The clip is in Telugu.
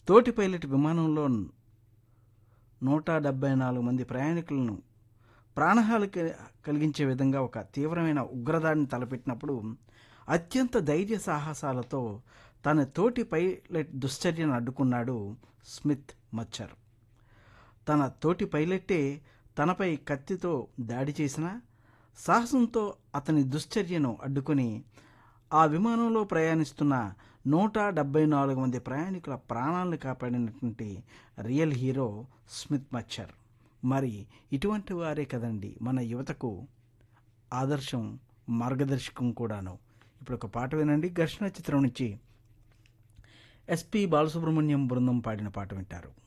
తోటి పైలట్ విమానంలో నూట డెబ్బై నాలుగు మంది ప్రయాణికులను ప్రాణహాని కలిగించే విధంగా ఒక తీవ్రమైన ఉగ్రదాడిని తలపెట్టినప్పుడు అత్యంత ధైర్య సాహసాలతో తన తోటి పైలట్ దుశ్చర్యను అడ్డుకున్నాడు స్మిత్ మచ్చర్ తన తోటి పైలట్టే తనపై కత్తితో దాడి చేసిన సాహసంతో అతని దుశ్చర్యను అడ్డుకొని ఆ విమానంలో ప్రయాణిస్తున్న నూట డెబ్బై నాలుగు మంది ప్రయాణికుల ప్రాణాలను కాపాడినటువంటి రియల్ హీరో స్మిత్ మచ్చర్ మరి ఇటువంటి వారే కదండి మన యువతకు ఆదర్శం మార్గదర్శకం కూడాను ఇప్పుడు ఒక పాట వినండి ఘర్షణ చిత్రం నుంచి ఎస్పి బాలసుబ్రహ్మణ్యం బృందం పాడిన పాట వింటారు